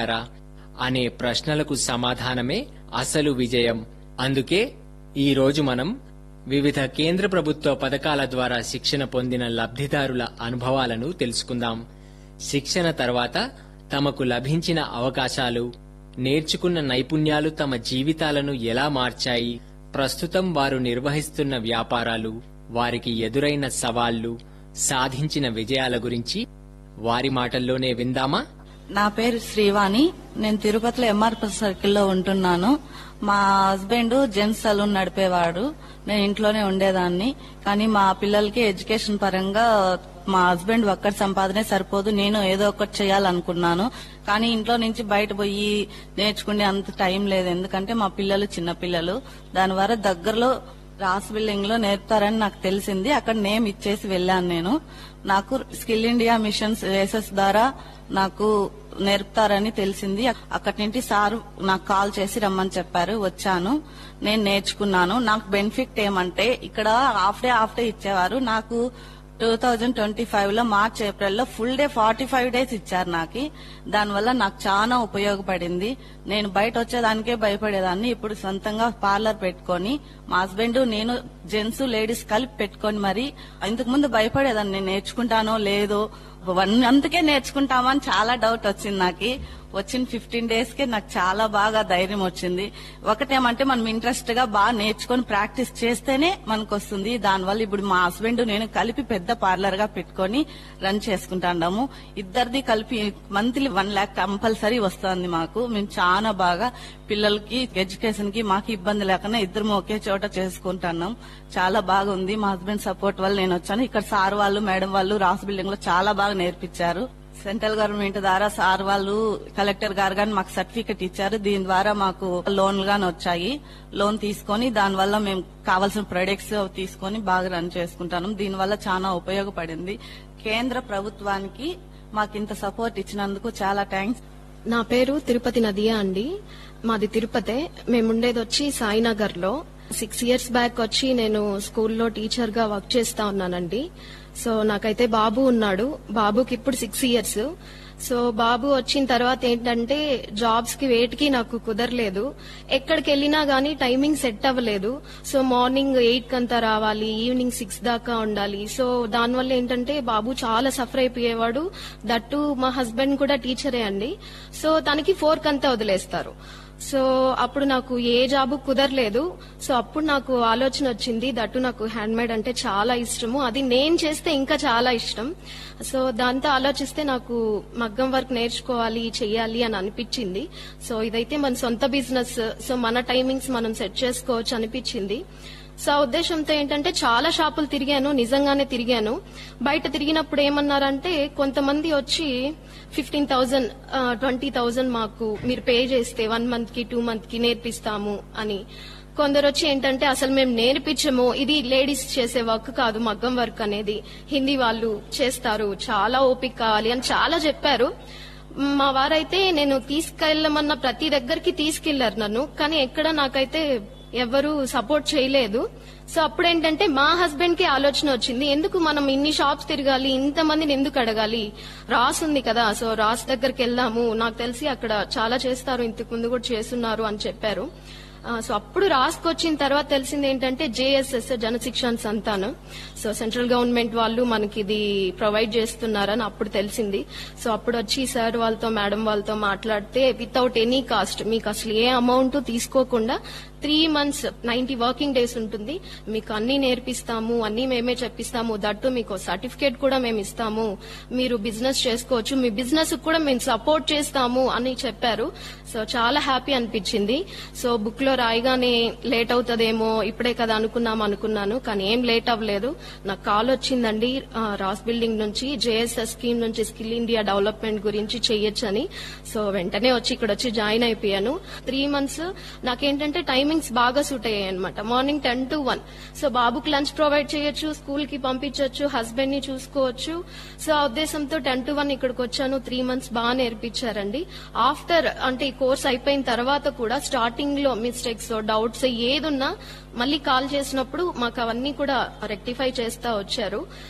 పొందారా అనే ప్రశ్నలకు సమాధానమే అసలు విజయం అందుకే ఈ రోజు మనం వివిధ కేంద్ర ప్రభుత్వ పథకాల ద్వారా శిక్షణ పొందిన లబ్ధిదారుల అనుభవాలను తెలుసుకుందాం శిక్షణ తర్వాత తమకు లభించిన అవకాశాలు నేర్చుకున్న నైపుణ్యాలు తమ జీవితాలను ఎలా మార్చాయి ప్రస్తుతం వారు నిర్వహిస్తున్న వ్యాపారాలు వారికి ఎదురైన సవాళ్లు సాధించిన విజయాల గురించి వారి మాటల్లోనే విందామా నా పేరు శ్రీవాణి నేను తిరుపతిలో ఎంఆర్పి సర్కిల్లో ఉంటున్నాను మా హస్బెండ్ జెంట్స్ సలూన్ నడిపేవాడు నేను ఇంట్లోనే ఉండేదాన్ని కానీ మా పిల్లలకి ఎడ్యుకేషన్ పరంగా మా హస్బెండ్ ఒక్కటి సంపాదనే సరిపోదు నేను ఏదో ఒకటి చేయాలనుకున్నాను కానీ ఇంట్లో నుంచి బయట పోయి నేర్చుకునే అంత టైం లేదు ఎందుకంటే మా పిల్లలు చిన్న పిల్లలు దానివల్ల దగ్గరలో రాస్ బిల్డింగ్ లో నేర్పుతారని నాకు తెలిసింది అక్కడ నేమ్ ఇచ్చేసి వెళ్ళాను నేను నాకు స్కిల్ ఇండియా మిషన్స్ రేసెస్ ద్వారా నాకు నేర్పుతారని తెలిసింది అక్కడి నుండి సార్ నాకు కాల్ చేసి రమ్మని చెప్పారు వచ్చాను నేను నేర్చుకున్నాను నాకు బెనిఫిట్ ఏమంటే ఇక్కడ హాఫ్ డే హాఫ్ డే ఇచ్చేవారు నాకు టూ థౌజండ్ ట్వంటీ ఫైవ్ లో మార్చ్ ఏప్రిల్ లో full day forty five days ఇచ్చారు నాకు దానివల్ల నాకు చాలా ఉపయోగపడింది నేను బయట వచ్చేదానికే భయపడేదాన్ని ఇప్పుడు సొంతంగా పార్లర్ పెట్టుకొని మా హస్బెండ్ నేను జెంట్స్ లేడీస్ కలిపి పెట్టుకొని మరి ఇంతకు ముందు భయపడేదాన్ని నేను నేర్చుకుంటానో లేదో వన్ అందుకే నేర్చుకుంటామని చాలా డౌట్ వచ్చింది నాకు వచ్చిన ఫిఫ్టీన్ డేస్ కే నాకు చాలా బాగా ధైర్యం వచ్చింది ఒకటేమంటే మనం ఇంట్రెస్ట్ గా బాగా నేర్చుకొని ప్రాక్టీస్ చేస్తేనే మనకు వస్తుంది దానివల్ల ఇప్పుడు మా హస్బెండ్ నేను కలిపి పెద్ద పార్లర్ గా పెట్టుకొని రన్ చేసుకుంటాము ఇద్దరిది కలిపి మంత్లీ వన్ ల్యాక్ కంపల్సరీ వస్తుంది మాకు మేము చాలా బాగా పిల్లలకి ఎడ్యుకేషన్ కి మాకు ఇబ్బంది లేకుండా ఇద్దరం ఒకే చోట చేసుకుంటున్నాం చాలా బాగుంది మా హస్బెండ్ సపోర్ట్ వల్ల నేను వచ్చాను ఇక్కడ సార్ వాళ్ళు మేడం వాళ్ళు రాస్ బిల్డింగ్ లో చాలా బాగా నేర్పించారు సెంట్రల్ గవర్నమెంట్ ద్వారా సార్ వాళ్ళు కలెక్టర్ గారు గాని మాకు సర్టిఫికెట్ ఇచ్చారు దీని ద్వారా మాకు లోన్లు గాని వచ్చాయి లోన్ తీసుకొని దాని వల్ల మేము కావాల్సిన ప్రొడక్ట్స్ తీసుకొని బాగా రన్ చేసుకుంటాం దీని వల్ల చాలా ఉపయోగపడింది కేంద్ర ప్రభుత్వానికి మాకు ఇంత సపోర్ట్ ఇచ్చినందుకు చాలా థ్యాంక్స్ నా పేరు తిరుపతి నదియా అండి మాది తిరుపతే మేముండేది వచ్చి సాయినగర్ లో సిక్స్ ఇయర్స్ బ్యాక్ వచ్చి నేను స్కూల్లో టీచర్ గా వర్క్ చేస్తా ఉన్నానండి సో నాకైతే బాబు ఉన్నాడు బాబుకి ఇప్పుడు సిక్స్ ఇయర్స్ సో బాబు వచ్చిన తర్వాత ఏంటంటే జాబ్స్ కి వేటికి నాకు కుదరలేదు ఎక్కడికి వెళ్ళినా గానీ టైమింగ్ సెట్ అవ్వలేదు సో మార్నింగ్ ఎయిట్ కంతా రావాలి ఈవినింగ్ సిక్స్ దాకా ఉండాలి సో దానివల్ల ఏంటంటే బాబు చాలా సఫర్ అయిపోయేవాడు దట్టు మా హస్బెండ్ కూడా టీచరే అండి సో తనకి ఫోర్ కంతా వదిలేస్తారు సో అప్పుడు నాకు ఏ జాబు కుదరలేదు సో అప్పుడు నాకు ఆలోచన వచ్చింది దట్టు నాకు హ్యాండ్ మేడ్ అంటే చాలా ఇష్టము అది నేను చేస్తే ఇంకా చాలా ఇష్టం సో దాంతో ఆలోచిస్తే నాకు మగ్గం వర్క్ నేర్చుకోవాలి చెయ్యాలి అని అనిపించింది సో ఇదైతే మన సొంత బిజినెస్ సో మన టైమింగ్స్ మనం సెట్ చేసుకోవచ్చు అనిపించింది సో ఆ ఉద్దేశంతో ఏంటంటే చాలా షాపులు తిరిగాను నిజంగానే తిరిగాను బయట తిరిగినప్పుడు ఏమన్నారంటే కొంతమంది వచ్చి ఫిఫ్టీన్ థౌజండ్ ట్వంటీ థౌజండ్ మాకు మీరు పే చేస్తే వన్ మంత్ కి టూ మంత్ కి నేర్పిస్తాము అని కొందరు వచ్చి ఏంటంటే అసలు మేము నేర్పించము ఇది లేడీస్ చేసే వర్క్ కాదు మగ్గం వర్క్ అనేది హిందీ వాళ్ళు చేస్తారు చాలా ఓపిక కావాలి అని చాలా చెప్పారు మా వారైతే నేను తీసుకెళ్ళమన్న ప్రతి దగ్గరికి తీసుకెళ్లారు నన్ను కానీ ఎక్కడ నాకైతే ఎవరు సపోర్ట్ చేయలేదు సో అప్పుడు ఏంటంటే మా హస్బెండ్ కి ఆలోచన వచ్చింది ఎందుకు మనం ఇన్ని షాప్స్ తిరగాలి ఇంత మందిని ఎందుకు అడగాలి రాస్ ఉంది కదా సో రాస్ దగ్గరికి వెళ్దాము నాకు తెలిసి అక్కడ చాలా చేస్తారు ఇంతకు ముందు కూడా చేస్తున్నారు అని చెప్పారు ఆ, సో అప్పుడు రాసుకొచ్చిన తర్వాత తెలిసింది ఏంటంటే జేఎస్ఎస్ జనశిక్షణ సంతానం సో సెంట్రల్ గవర్నమెంట్ వాళ్ళు మనకి ఇది ప్రొవైడ్ చేస్తున్నారని అప్పుడు తెలిసింది సో అప్పుడు వచ్చి సార్ వాళ్ళతో మేడం వాళ్ళతో మాట్లాడితే వితౌట్ ఎనీ కాస్ట్ మీకు అసలు ఏ అమౌంట్ తీసుకోకుండా three months ninety working days ఉంటుంది మీకు అన్ని నేర్పిస్తాము అన్ని మేమే చెప్పిస్తాము దట్టు మీకు సర్టిఫికేట్ కూడా మేము ఇస్తాము మీరు బిజినెస్ చేసుకోవచ్చు మీ బిజినెస్ కూడా మేము సపోర్ట్ చేస్తాము అని చెప్పారు సో చాలా హ్యాపీ అనిపించింది సో బుక్ లో రాయగానే లేట్ అవుతుందేమో ఇప్పుడే కదా అనుకున్నాం అనుకున్నాను కానీ ఏం లేట్ అవ్వలేదు నాకు కాల్ వచ్చిందండి ఆ, రాస్ బిల్డింగ్ నుంచి జేఎస్ఎస్ స్కీమ్ నుంచి స్కిల్ ఇండియా డెవలప్మెంట్ గురించి చెయ్యొచ్చని సో వెంటనే వచ్చి ఇక్కడ వచ్చి జాయిన్ అయిపోయాను త్రీ మంత్స్ నాకేంటంటే టైమింగ్స్ బాగా సూట్ అయ్యాయి అనమాట morning ten to one so బాబుకి లంచ్ ప్రొవైడ్ చేయొచ్చు స్కూల్ కి పంపించవచ్చు హస్బెండ్ ని చూసుకోవచ్చు సో ఆ ఉద్దేశంతో టెన్ టు వన్ ఇక్కడికి వచ్చాను త్రీ మంత్స్ బాగా నేర్పించారండి ఆఫ్టర్ అంటే ఈ కోర్స్ అయిపోయిన తర్వాత కూడా స్టార్టింగ్ లో మిస్టేక్స్ డౌట్స్ ఏదున్నా మళ్ళీ కాల్ చేసినప్పుడు మాకు అవన్నీ కూడా రెక్టిఫై చేస్తా వచ్చారు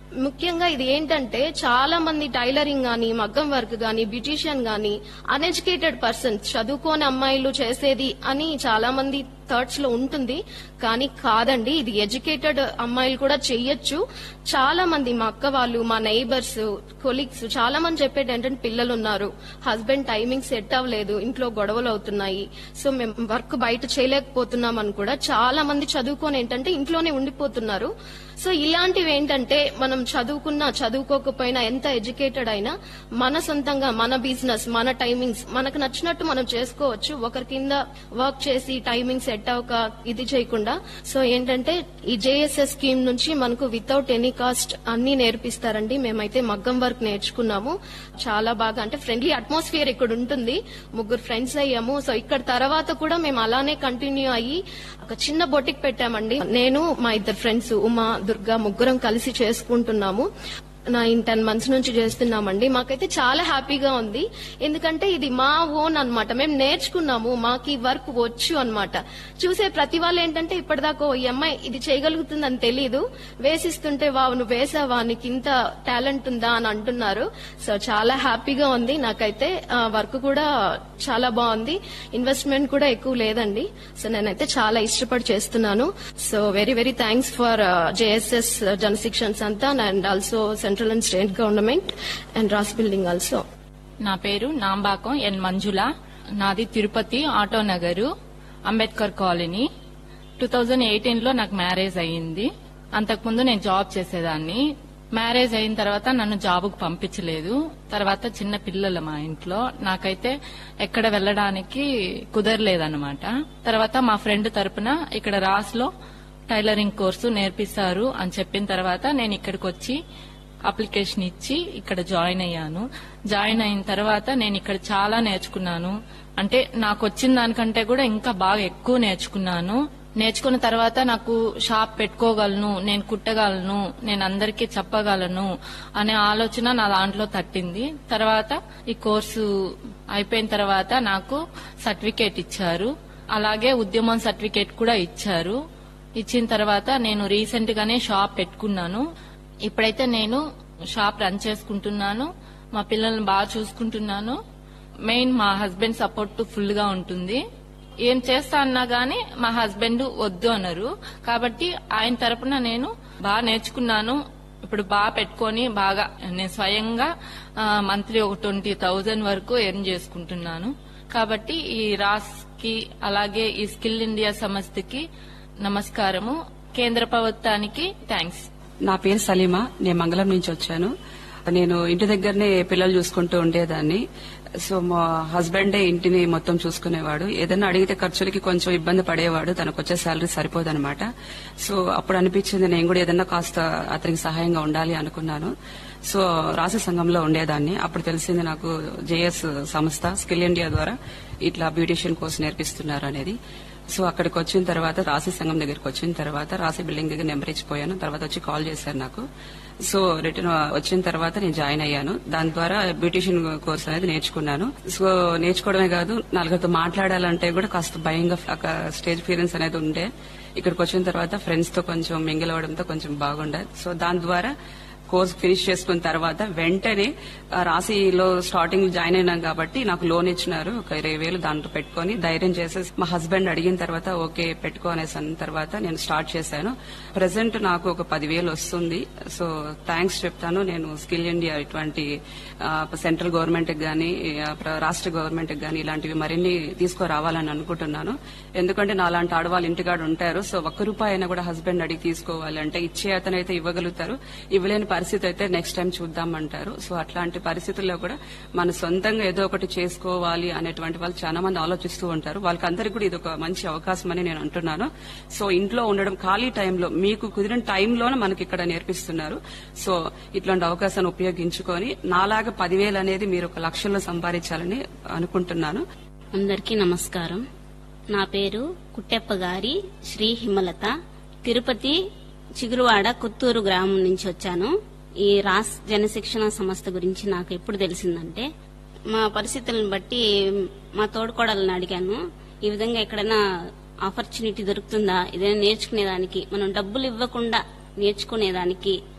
ముఖ్యంగా ఇది ఏంటంటే చాలా మంది టైలరింగ్ గాని మగ్గం వర్క్ గాని బ్యూటీషియన్ గాని అన్ఎడ్యుకేటెడ్ పర్సన్స్ చదువుకోని అమ్మాయిలు చేసేది అని చాలా మంది థర్డ్స్ లో ఉంటుంది కానీ కాదండి ఇది ఎడ్యుకేటెడ్ అమ్మాయిలు కూడా చెయ్యొచ్చు చాలా మంది మా అక్క వాళ్ళు మా నైబర్స్ కొలీగ్స్ చాలా మంది చెప్పేది ఏంటంటే పిల్లలు ఉన్నారు హస్బెండ్ టైమింగ్ సెట్ అవ్వలేదు ఇంట్లో గొడవలు అవుతున్నాయి సో మేము వర్క్ బయట చేయలేకపోతున్నాం అని కూడా చాలా మంది చదువుకొని ఏంటంటే ఇంట్లోనే ఉండిపోతున్నారు సో ఇలాంటివి ఏంటంటే మనం చదువుకున్నా చదువుకోకపోయినా ఎంత ఎడ్యుకేటెడ్ అయినా మన సొంతంగా మన బిజినెస్ మన టైమింగ్స్ మనకు నచ్చినట్టు మనం చేసుకోవచ్చు ఒకరి కింద వర్క్ చేసి టైమింగ్ సెట్ అవ్వక ఇది చేయకుండా సో ఏంటంటే ఈ జేఎస్ఎస్ స్కీమ్ నుంచి మనకు వితౌట్ ఎనీ కాస్ట్ అన్ని నేర్పిస్తారండి మేమైతే మగ్గం వర్క్ నేర్చుకున్నాము చాలా బాగా అంటే ఫ్రెండ్లీ అట్మాస్ఫియర్ ఇక్కడ ఉంటుంది ముగ్గురు ఫ్రెండ్స్ అయ్యాము సో ఇక్కడ తర్వాత కూడా మేము అలానే కంటిన్యూ అయ్యి ఒక చిన్న బొటిక్ పెట్టామండి నేను మా ఇద్దరు ఫ్రెండ్స్ ఉమా దుర్గా ముగ్గురం కలిసి చేసుకుంటున్నాము నైన్ టెన్ మంత్స్ నుంచి చేస్తున్నామండి మాకైతే చాలా హ్యాపీగా ఉంది ఎందుకంటే ఇది మా ఓన్ అన్నమాట మేము నేర్చుకున్నాము మాకు ఈ వర్క్ వచ్చు అన్నమాట చూసే ప్రతి వాళ్ళు ఏంటంటే ఇప్పటిదాకా "ఓ, ఈ అమ్మాయి ఇది చేయగలుగుతుందని తెలియదు వేసిస్తుంటే వా నువ్వు వేసావా నీకు ఇంత టాలెంట్ ఉందా అని అంటున్నారు సో చాలా హ్యాపీగా ఉంది నాకైతే వర్క్ కూడా చాలా బాగుంది ఇన్వెస్ట్మెంట్ కూడా ఎక్కువ లేదండి సో నేనైతే చాలా ఇష్టపడి చేస్తున్నాను so very very thanks for JSS జనశిక్షన్స్ అంతా and also central and state government and RASS building also నా పేరు నాంబాకం ఎన్ మంజుల నాది Tirupati auto Nagar Ambedkar colony two thousand eighteen లో నాకు మ్యారేజ్ అయ్యింది అంతకుముందు నేను జాబ్ చేసేదాన్ని మ్యారేజ్ అయిన తర్వాత నన్ను జాబుకు పంపించలేదు తర్వాత చిన్న పిల్లలు మా ఇంట్లో నాకైతే ఎక్కడ వెళ్ళడానికి కుదరలేదన్నమాట తర్వాత మా ఫ్రెండ్ తరపున ఇక్కడ రాస్ లో టైలరింగ్ కోర్సు నేర్పిస్తారు అని చెప్పిన తర్వాత నేను ఇక్కడికి వచ్చి అప్లికేషన్ ఇచ్చి ఇక్కడ జాయిన్ అయ్యాను జాయిన్ అయిన తర్వాత నేను ఇక్కడ చాలా నేర్చుకున్నాను అంటే నాకు వచ్చిన దానికంటే కూడా ఇంకా బాగా ఎక్కువ నేర్చుకున్నాను నేర్చుకున్న తర్వాత నాకు షాప్ పెట్టుకోగలను నేను కుట్టగలను నేను అందరికీ చెప్పగలను అనే ఆలోచన నా దాంట్లో తట్టింది తర్వాత ఈ కోర్సు అయిపోయిన తర్వాత నాకు సర్టిఫికేట్ ఇచ్చారు అలాగే ఉద్యమం సర్టిఫికేట్ కూడా ఇచ్చారు ఇచ్చిన తర్వాత నేను రీసెంట్ గానే షాప్ పెట్టుకున్నాను ఇప్పుడైతే నేను షాప్ రన్ చేసుకుంటున్నాను మా పిల్లల్ని బాగా చూసుకుంటున్నాను మెయిన్ మా హస్బెండ్ సపోర్ట్ ఫుల్ గా ఉంటుంది ఏం చేస్తా అన్నా గానీ మా హస్బెండ్ వద్దు అన్నారు కాబట్టి ఆయన తరపున నేను బాగా నేర్చుకున్నాను ఇప్పుడు బాగా పెట్టుకొని బాగా నేను స్వయంగా మంత్లీ ఒక ట్వంటీ థౌజండ్ వరకు ఎర్న్ చేసుకుంటున్నాను కాబట్టి ఈ రాస్ కి అలాగే ఈ స్కిల్ ఇండియా సంస్థకి నమస్కారము కేంద్ర ప్రభుత్వానికి థ్యాంక్స్ నా పేరు సలీమా నేను మంగళం నుంచి వచ్చాను నేను ఇంటి దగ్గరనే పిల్లలు చూసుకుంటూ ఉండేదాన్ని సో మా హస్బెండే ఇంటిని మొత్తం చూసుకునేవాడు ఏదైనా అడిగితే ఖర్చులకి కొంచెం ఇబ్బంది పడేవాడు తనకు వచ్చే శాలరీ సరిపోదన్నమాట సో అప్పుడు అనిపించింది నేను కూడా ఏదైనా కాస్త అతనికి సహాయంగా ఉండాలి అనుకున్నాను సో రాసి సంఘంలో ఉండేదాన్ని అప్పుడు తెలిసింది నాకు జేఎస్ సంస్థ స్కిల్ ఇండియా ద్వారా ఇట్లా బ్యూటిషియన్ కోర్స్ నేర్పిస్తున్నారు అనేది సో అక్కడికి వచ్చిన తర్వాత రాశి సంఘం దగ్గరికి వచ్చిన తర్వాత రాశి బిల్డింగ్ దగ్గర నెంబర్ ఇచ్చిపోయాను తర్వాత వచ్చి కాల్ చేశారు నాకు సో రిటర్న్ వచ్చిన తర్వాత నేను జాయిన్ అయ్యాను దాని ద్వారా బ్యూటిషియన్ కోర్స్ అనేది నేర్చుకున్నాను సో నేర్చుకోవడమే కాదు నలుగురితో మాట్లాడాలంటే కూడా కాస్త భయంగా ఒక స్టేజ్ ఫీరెన్స్ అనేది ఉండే ఇక్కడికి వచ్చిన తర్వాత ఫ్రెండ్స్ తో కొంచెం మింగిల్ అవ్వడంతో కొంచెం బాగుండే సో దాని ద్వారా కోర్స్ ఫినిష్ చేసుకున్న తర్వాత వెంటనే ఆ రాశిలో స్టార్టింగ్ జాయిన్ అయినాం కాబట్టి నాకు లోన్ ఇచ్చినారు ఒక ఇరవై వేలు దాంట్లో పెట్టుకొని ధైర్యం చేసేసి మా హస్బెండ్ అడిగిన తర్వాత ఓకే పెట్టుకో అనేసి అన్న తర్వాత నేను స్టార్ట్ చేశాను ప్రెసెంట్ నాకు ఒక పదివేలు వస్తుంది సో థ్యాంక్స్ చెప్తాను నేను స్కిల్ ఇండియా ఇటువంటి ఆ, సెంట్రల్ గవర్నమెంట్ గానీ ఆ, ప్ర- రాష్ట్ర గవర్నమెంట్ గానీ ఇలాంటివి మరిన్ని తీసుకురావాలని అనుకుంటున్నాను ఎందుకంటే నాలాంటి ఆడవాళ్ళు ఇంటికాడ ఉంటారు సో ఒక్క రూపాయి అయినా కూడా హస్బెండ్ అడిగి తీసుకోవాలంటే ఇచ్చే అతనైతే ఇవ్వగలుగుతారు ఇవ్వలేని పరిస్థితి అయితే నెక్స్ట్ టైం చూద్దామంటారు సో అట్లాంటి పరిస్థితుల్లో కూడా మన సొంతంగా ఏదో ఒకటి చేసుకోవాలి అనేటువంటి వాళ్ళు చాలా మంది ఆలోచిస్తూ ఉంటారు వాళ్ళకందరికీ కూడా ఇది ఒక మంచి అవకాశం అని నేను అంటున్నాను సో ఇంట్లో ఉండడం ఖాళీ టైంలో మీకు కుదిరిన టైంలోనే మనకి ఇక్కడ నేర్పిస్తున్నారు సో ఇట్లాంటి అవకాశాన్ని ఉపయోగించుకొని నాలాగా పదివేలు అనేది మీరు ఒక లక్షల్లో సంపాదించాలని అనుకుంటున్నాను అందరికీ నమస్కారం నా పేరు కుట్టెప్ప గారి శ్రీ హిమలత తిరుపతి చిగురువాడ కొత్తూరు గ్రామం నుంచి వచ్చాను ఈ రాస్ జనశిక్షణ సంస్థ గురించి నాకు ఎప్పుడు తెలిసిందంటే మా పరిస్థితులను బట్టి మా తోడుకోడలను అడిగాను ఈ విధంగా ఎక్కడైనా ఆపర్చునిటీ దొరుకుతుందా ఏదైనా నేర్చుకునేదానికి మనం డబ్బులు ఇవ్వకుండా నేర్చుకునేదానికి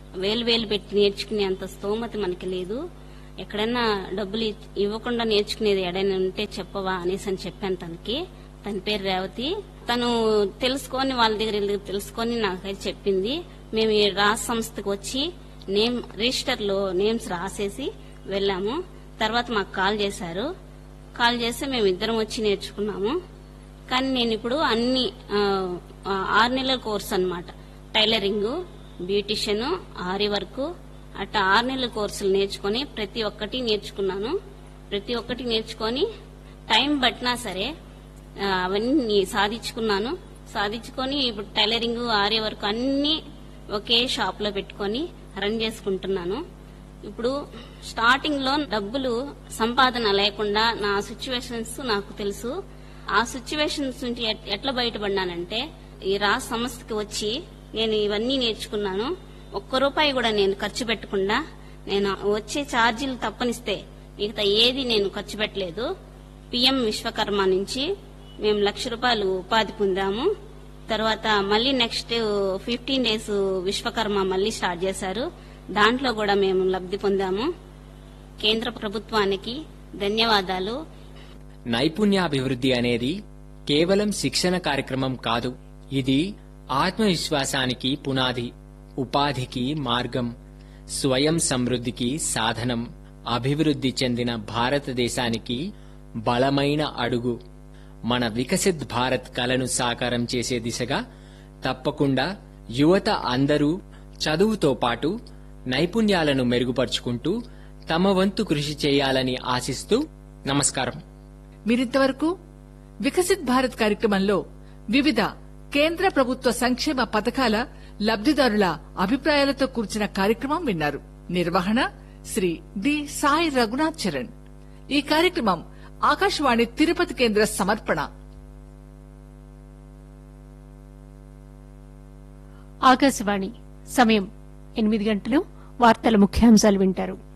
వేలు వేలు పెట్టి నేర్చుకునే అంత స్తోమత మనకి లేదు ఎక్కడైనా డబ్బులు ఇ- ఇవ్వకుండా నేర్చుకునేది ఎడైనా ఉంటే చెప్పవా అనేసి అని చెప్పాను తనకి తన పేరు రేవతి తను తెలుసుకొని వాళ్ళ దగ్గర వీళ్ళ దగ్గర తెలుసుకొని నాకైతే చెప్పింది మేము ఈ రాజ్ సంస్థకు వచ్చి నేమ్ రిజిస్టర్ లో నేమ్స్ రాసేసి వెళ్ళాము తర్వాత మాకు కాల్ చేశారు కాల్ చేస్తే మేము ఇద్దరం వచ్చి నేర్చుకున్నాము కానీ నేను ఇప్పుడు అన్ని ఆ, ఆ, ఆరు నెలల కోర్స్ అన్నమాట టైలరింగ్ బ్యూటిషియన్ ఆరి వర్క్ అట్లా ఆరు నెలల కోర్సులు నేర్చుకొని ప్రతి ఒక్కటి నేర్చుకున్నాను ప్రతి ఒక్కటి నేర్చుకొని టైం పట్టినా సరే ఆ, అవన్నీ సాధించుకున్నాను సాధించుకొని ఇప్పుడు టైలరింగ్ ఆరి వర్క్ అన్ని ఒకే షాప్ లో పెట్టుకొని రన్ చేసుకుంటున్నాను ఇప్పుడు స్టార్టింగ్ లో డబ్బులు సంపాదన లేకుండా నా సిచ్యువేషన్స్ నాకు తెలుసు ఆ సిచ్యువేషన్స్ నుంచి ఎట్- ఎట్లా బయటపడినానంటే ఈ రాజ్ సంస్థకి వచ్చి నేను ఇవన్నీ నేర్చుకున్నాను ఒక్క రూపాయి కూడా నేను ఖర్చు పెట్టకుండా నేను వచ్చే ఛార్జీలు తప్పనిస్తే మిగతా ఏది నేను ఖర్చు పెట్టలేదు పిఎం విశ్వకర్మ నుంచి మేము లక్ష రూపాయలు ఉపాధి పొందాము తర్వాత మళ్ళీ నెక్స్ట్ ఫిఫ్టీన్ డేస్ విశ్వకర్మ మళ్ళీ స్టార్ట్ చేశారు దాంట్లో కూడా మేము లబ్ధి పొందాము కేంద్ర ప్రభుత్వానికి ధన్యవాదాలు నైపుణ్యాభివృద్ధి అనేది కేవలం శిక్షణ కార్యక్రమం కాదు ఇది ఆత్మవిశ్వాసానికి పునాది ఉపాధికి మార్గం స్వయం సమృద్ధికి సాధనం అభివృద్ధి చెందిన భారతదేశానికి బలమైన అడుగు మన వికసిత్ భారత్ కలను సాకారం చేసే దిశగా తప్పకుండా యువత అందరూ చదువుతో పాటు నైపుణ్యాలను మెరుగుపరుచుకుంటూ తమ వంతు కృషి చేయాలని ఆశిస్తూ నమస్కారం మీరింతవరకు వికసిత్ భారత్ కార్యక్రమంలో వివిధ కేంద్ర ప్రభుత్వ సంక్షేమ పథకాల లబ్దిదారుల అభిప్రాయాలతో కూర్చిన కార్యక్రమం విన్నారు నిర్వహణ శ్రీ డి సాయి రఘునాథ్ చరణ్ ఈ కార్యక్రమం ఆకాశవాణి తిరుపతి కేంద్ర సమర్పణ ఆకాశవాణి సమయం ఎనిమిది గంటలు వార్తల ముఖ్యాంశాలు వింటారు